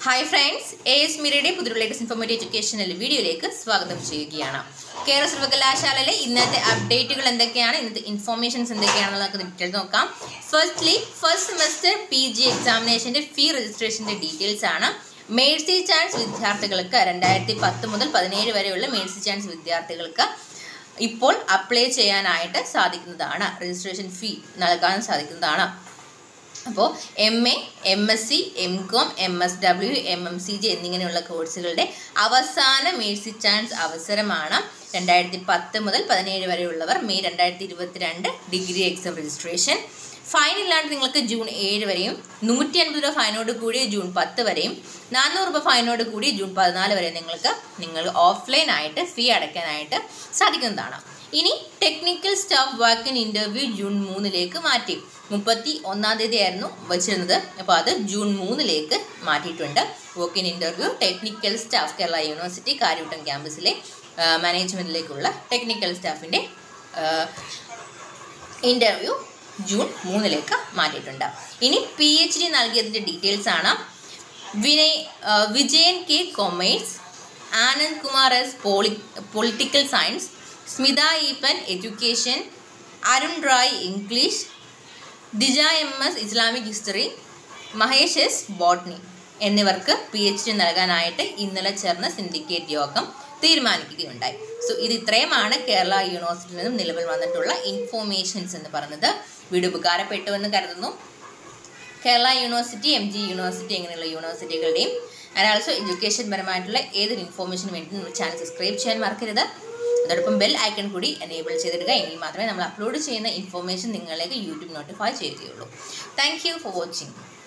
hi friends A S മിരയുടെ പുതിയ latest informative educational വീഡിയോയിലേക്ക് സ്വാഗതം ചെയ്യുകയാണ് കേരള സർവകലാശാലയിലെ ഇന്നത്തെ അപ്ഡേറ്റുകൾ എന്തൊക്കെയാണ് ഇന്നത്തെ ഇൻഫോർമേഷൻസ് എന്തൊക്കെയാണെന്ന് നമുക്ക് ഡീറ്റെയിൽ നോക്കാം firstly first semester P G എക്സാമിനേഷൻ്റെ ഫീ രജിസ്ട്രേഷൻ്റെ ഡീറ്റെയിൽസ് ആണ് മേഴ്സി ചാൻസ് വിദ്യാർത്ഥികൾക്ക് രണ്ടായിരത്തി പത്ത് മുതൽ പതിനേഴ് വരെയുള്ള മേഴ്സി ചാൻസ് വിദ്യാർത്ഥികൾക്ക് ഇപ്പോൾ അപ്ലൈ ചെയ്യാനായിട്ട് സാധിക്കുന്നതാണ് രജിസ്ട്രേഷൻ ഫീ നൽകാൻ സാധിക്കുന്നതാണ് അപ്പോൾ M A M S C M com M S W M M C G എന്നിങ്ങനെയുള്ള കോഴ്സുകളുടെ അവസാന മേഴ്സി ചാൻസ് അവസരമാണ് രണ്ടായിരത്തി പത്ത് മുതൽ പതിനേഴ് വരെയുള്ളവർ മെയ് രണ്ടായിരത്തി ഇരുപത്തിരണ്ട് ഡിഗ്രി എക്സാം രജിസ്ട്രേഷൻ ഫൈൻ ഇല്ലാണ്ട് നിങ്ങൾക്ക് ജൂൺ ഏഴ് വരെയും നൂറ്റി അൻപത് രൂപ ഫൈനോട് കൂടി ജൂൺ പത്ത് വരെയും നാനൂറ് രൂപ ഫൈനോട് കൂടി ജൂൺ പതിനാല് വരെ നിങ്ങൾക്ക് നിങ്ങൾ ഓഫ്ലൈൻ ആയിട്ട് ഫീ അടയ്ക്കാനായിട്ട് സാധിക്കുന്നതാണ് ഇനി technical staff walk in interview June മൂന്നിലേക്ക് മാറ്റി മുപ്പത്തി ഒന്നാം തീയതി ആയിരുന്നു വച്ചിരുന്നത് അപ്പോൾ അത് ജൂൺ മൂന്നിലേക്ക് മാറ്റിയിട്ടുണ്ട് walk in interview technical staff Kerala university Karyavattom ക്യാമ്പസിലെ മാനേജ്മെൻറ്റിലേക്കുള്ള ടെക്നിക്കൽ സ്റ്റാഫിൻ്റെ ഇൻ്റർവ്യൂ ജൂൺ മൂന്നിലേക്ക് മാറ്റിയിട്ടുണ്ട് ഇനി പി എച്ച് ഡി നൽകിയതിൻ്റെ ഡീറ്റെയിൽസ് ആണ് വിനയ് ആ, Vijayan K commerce Anand Kumar S പോളി political science Smitha Eapen education Arun Rai English Dija M S Islamic history Mahesh S botany എന്നിവർക്ക് പി എച്ച് ഡി നൽകാനായിട്ട് ഇന്നലെ ചേർന്ന സിൻഡിക്കേറ്റ് യോഗം തീരുമാനിക്കുകയുണ്ടായി സോ ഇത് ഇത്രയുമാണ് കേരള യൂണിവേഴ്സിറ്റിയിൽ നിന്നും നിലവിൽ വന്നിട്ടുള്ള ഇൻഫോർമേഷൻസ് എന്ന് പറയുന്നത് വീഡിയോ ഉപകാരപ്പെട്ടു എന്ന് കരുതുന്നു Kerala university M G university അങ്ങനെയുള്ള യൂണിവേഴ്സിറ്റികളുടെയും ആൻഡ് ആൾസോ എഡ്യൂക്കേഷൻ പരമായിട്ടുള്ള ഏതൊരു ഇൻഫോർമേഷന് വേണ്ടി നിങ്ങൾ ചാനൽ സബ്സ്ക്രൈബ് ചെയ്യാൻ മറക്കരുത് അതോടൊപ്പം ബെൽ ഐക്കൺ കൂടി എനേബിൾ ചെയ്തിടുക എങ്കിൽ മാത്രമേ നമ്മൾ അപ്ലോഡ് ചെയ്യുന്ന ഇൻഫോർമേഷൻ നിങ്ങളിലേക്ക് യൂട്യൂബ് നോട്ടിഫൈ ചെയ്യുകയുള്ളൂ താങ്ക് യു ഫോർ വാച്ചിങ്